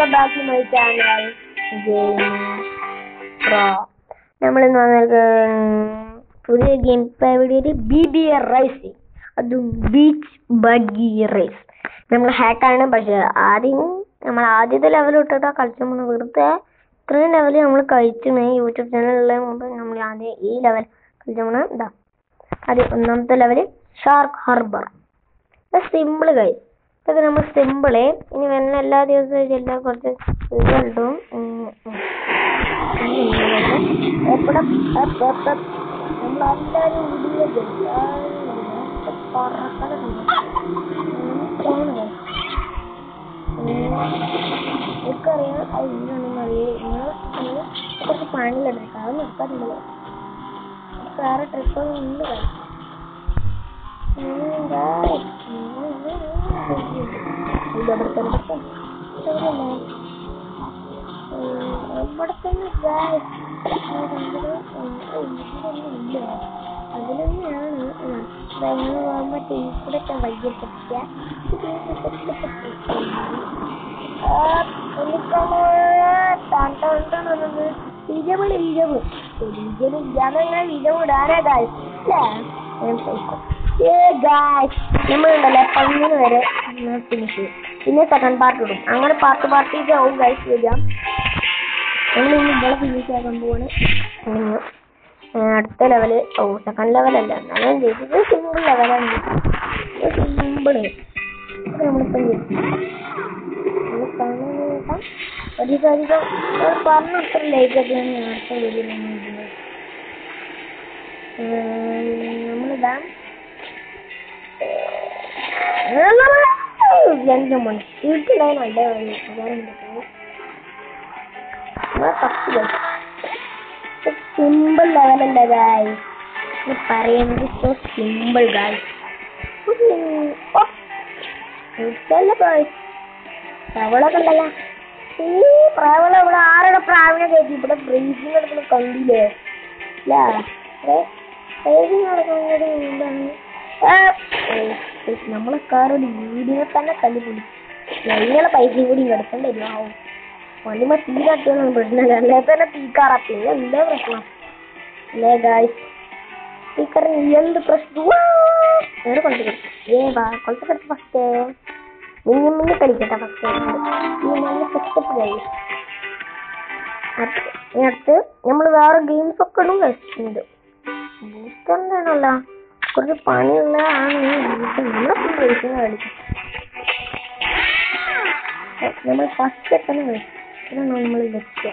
Welcome back to my channel pro നമ്മൾ ഇന്ന് വന്നത് പുതിയ ഗെയിം വീഡിയോയിൽ ബി ബി എ റൈസിങ് അതും ബീച്ച് ബഗ്ഗി റേസ് നമ്മൾ ഹാക്കാണ് പക്ഷെ ആദ്യം നമ്മൾ ആദ്യത്തെ ലെവൽ ഇട്ടിട്ടാ കളിച്ചു നമ്മൾ വെറുതെ ഇത്രയും ലെവൽ നമ്മൾ കഴിച്ചിന് യൂട്യൂബ് ചാനലിലെ മുമ്പ് നമ്മൾ ആദ്യം ഈ ലെവൽ കളിച്ചോണ ഇതാ ആദ്യം ഒന്നാമത്തെ ലെവൽ ഷാർക്ക് ഹാർബർ സിമ്പിൾ കഴി ഇതൊക്കെ നമ്മൾ സിമ്പിള് ഇനി വരുന്ന എല്ലാ ദിവസവും എല്ലാ കുറച്ച് റിസൾട്ടും നമ്മളെല്ലാരും എനിക്കറിയാം അത് ഇന്നാണെന്ന് അറിയാം നിങ്ങൾ കുറച്ച് പണിയിലെടുക്കാം അത് നിൽക്കാറില്ല വേറെ ട്രിപ്പൊന്നും ഉണ്ട് കളി ഇവിടെ തന്നെ ഇല്ല അതിലൊന്നെയാണ് മറ്റേ ഈ കൂടെ വൈകിട്ട് വിജമണ് വിജമ് വിജമ് ഇല്ലാതെ വിജമ് ഇടാനേ ഗായ്സ് അല്ലേ ഗായ്സ് നമ്മളുണ്ടല്ലോ പതിനൊന്ന് വരെ ഫിനിഷ് ചെയ്യും പിന്നെ സെക്കൻഡ് പാർട്ട് ഇടും അങ്ങനെ പാർട്ട് പാർട്ടിക്ക് ആവും ഗൈസ് വരിക നമ്മൾ ഇന്ന് ഇവിടെ ഫിനിഷ് ആക്കാൻ പോവാണ് ഉം. ആ, അടുത്ത ലെവല് ഓ സെക്കൻഡ് ലെവലല്ല എന്നാലും ചെയ്തത് സിമ്പിൾ ലെവലാണ് സിമ്പിള് നമ്മളിപ്പം അധികം അധികം പറഞ്ഞ അത്ര ലൈക്ക് ഒക്കെയാണ് നേരത്തെ വീഡിയോ നമ്മളിതാ രണ്ട് മണി വീട്ടിലായി നല്ല സിമ്പിൾ ലെവലല്ല ഗായ് പറയുന്നത് സോ സിമ്പിൾ ഗായ് പ്രവളൊക്കെ ഉണ്ടല്ലോ ഈ പ്രവള ഇവിടെ ആരുടെ പ്രാവിനെ കയറ്റി ഇവിടെ ബ്രീസിങ് എടുക്കുന്ന കണ്ടില്ലേ ബ്രീസിങ് നടക്കുന്നത് എന്താണ് നമ്മളെ കാറൊരു വീടിനെ തന്നെ തല്ലി പൊടി ഞങ്ങളെ പൈസയും കൂടി എടുക്കേണ്ടി വരും ആവും വണ്ടിമ തീരാട്ടിയൊന്നും പ്രശ്നമില്ല അല്ലേ തന്നെ തീക്കാറാ പിന്നെ എന്താ പ്രശ്നം അല്ലേ ഗായ്സ് സ്പീക്കറിന് എന്ത് പ്രശ്നം വേറെ കൊണ്ടു ഏ വാ കൊളത്തെടുത്ത് ഫസ്റ്റ് മിന്നി മിന്നി കളിക്കട്ടെ ഫസ്റ്റ് ഈ നല്ല സെറ്റപ്പ് കഴിയും അടുത്ത് നമ്മൾ വേറെ ഗെയിംസ് ഒക്കെ ഇടും കളിച്ചിട്ടുണ്ട് ബൂസ്റ്ററിന്റെ ആണല്ല കുറച്ച് പണിയുള്ള ആണ് ഈ ബൂസ്റ്റർ നമ്മളൊക്കെ കളിക്കുന്ന കളിക്കും നമ്മൾ ഫസ്റ്റ് തന്നെ കളിക്കും ഇതാണ് നമ്മൾ വെക്കുക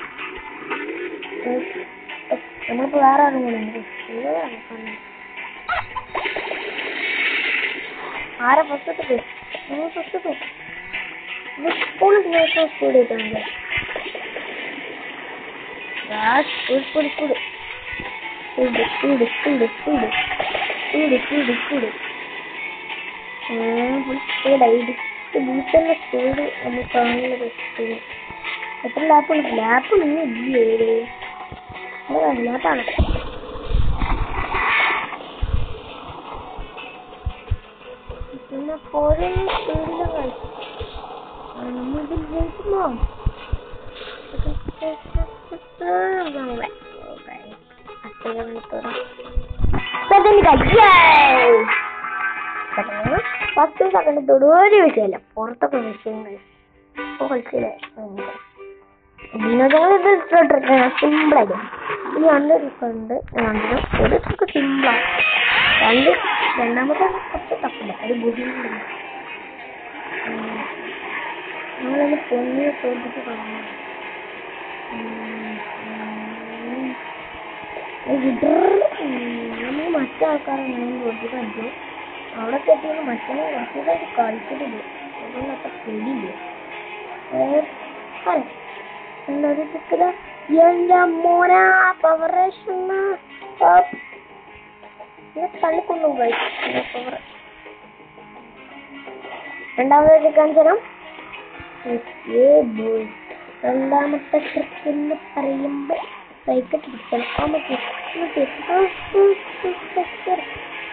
നമ്മളിപ്പോ വേറെ ആരും കൂടെ ഉണ്ട് ആരാ ഫസ്റ്റ് നമ്മൾ ഫസ്റ്റ് സ്കൂളിൽ സ്പീഡ് കിട്ടുന്നുണ്ട് speed speed speed speed speed speed speed speed speed full സ്പീഡായി ബൂസ്റ്ററിന്റെ സ്പീഡ് നമ്മൾ കാണുന്നത് സ്പീഡ് എത്ര ലാപ്പുണ്ട് ലാപ്പ് ഒന്നും ഇല്ലേ ലാപ്പാണ് പിന്നെ കുറേ സ്പീഡിലും നമ്മളിതിൽ ജയിക്കുമോ സെക്കൻഡ് പത്ത് സെക്കൻഡത്തോട് ഒരു വിഷയമല്ല പുറത്തൊക്കെ വിഷയം ഇപ്പൊ കളിച്ചില്ലേ വിനോദങ്ങൾ ഇത് ഇട്ടിട്ടിരിക്കണം സിമ്പിളായിട്ട് ഈ രണ്ട് ഉണ്ട് രണ്ടിനും ഒരു ട്രിക്ക് സിമ്പിളാണ് രണ്ട് രണ്ടാമത്തെ കുറച്ച് തപ്പില്ല ഒരു ബുദ്ധിമുട്ടുണ്ട് നമ്മളത് പൊന്നിയെ തോൽപ്പിച്ച് തുടങ്ങണം നമ്മൾ മറ്റേ ആൾക്കാരെ ഞാൻ തോൽപ്പിക്കാൻ പറ്റും അവിടെ തെറ്റിയത് മറ്റേ കുറച്ചുകൂടെ കളിച്ചിട്ടില്ല അതുകൊണ്ട് അത്ര പേടിയില്ല എന്തായാലും ചിക്കത എന്റെ മോനാ പവറേഷൻ തള്ളിക്കൊണ്ടുപോയി പവർ രണ്ടാമതായിട്ട് കാണിച്ചാലും രണ്ടാമത്തെ ട്രിക്ക് എന്ന് പറയുമ്പോ സൈക്കിൾ പിടിക്കണം ആ മറ്റേ മറ്റേ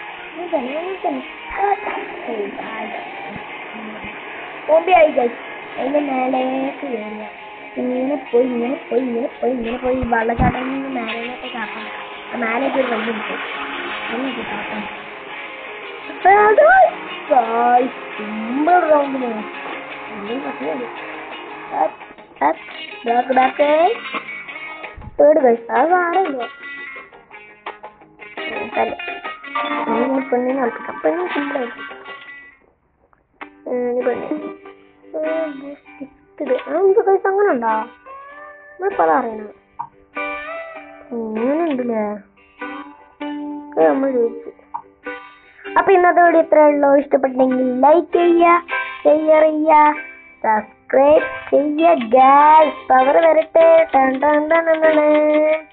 കോമ്പി ആയി guys. അതിന്റെ മേലേക്ക് കയറുക ഇങ്ങനെ പോയി ഇങ്ങനെ പോയി ഇങ്ങനെ പോയി ഇങ്ങനെ പോയി വെള്ളച്ചാട്ടം നിന്ന് മേലേക്ക് കാക്കണം ആ മേലേക്ക് ഒരു വഴി ഉണ്ട് അതിലേക്ക് കാക്കണം സിമ്പിൾ റൗണ്ടിന് ബാക്ക് ബാക്ക് പേട് കഴിച്ചു അത് സാരമില്ല പെണ്ണിനെ പെണ്ണിനെ കളിപ്പിക്കാം പെണ്ണിന് സിമ്പിളായിട്ട് പെണ്ണ് ഇത് എന്ത് കഴിച്ച അങ്ങനെ ഉണ്ടോ നമ്മളിപ്പോ അറിയണം ഇങ്ങനെ ഉണ്ടല്ലേ ഇത് നമ്മൾ ചോദിച്ചു അപ്പൊ ഇന്നത്തെ വീഡിയോ ഇത്രേ ഉള്ളൂ ഇഷ്ടപ്പെട്ടെങ്കിൽ ലൈക്ക് ചെയ്യുക ഷെയർ ചെയ്യുക സബ്സ്ക്രൈബ് ചെയ്യുക ഗ്യാസ് പവർ വരട്ടെ ടൺ ടൺ ടൺ ടൺ ടൺ.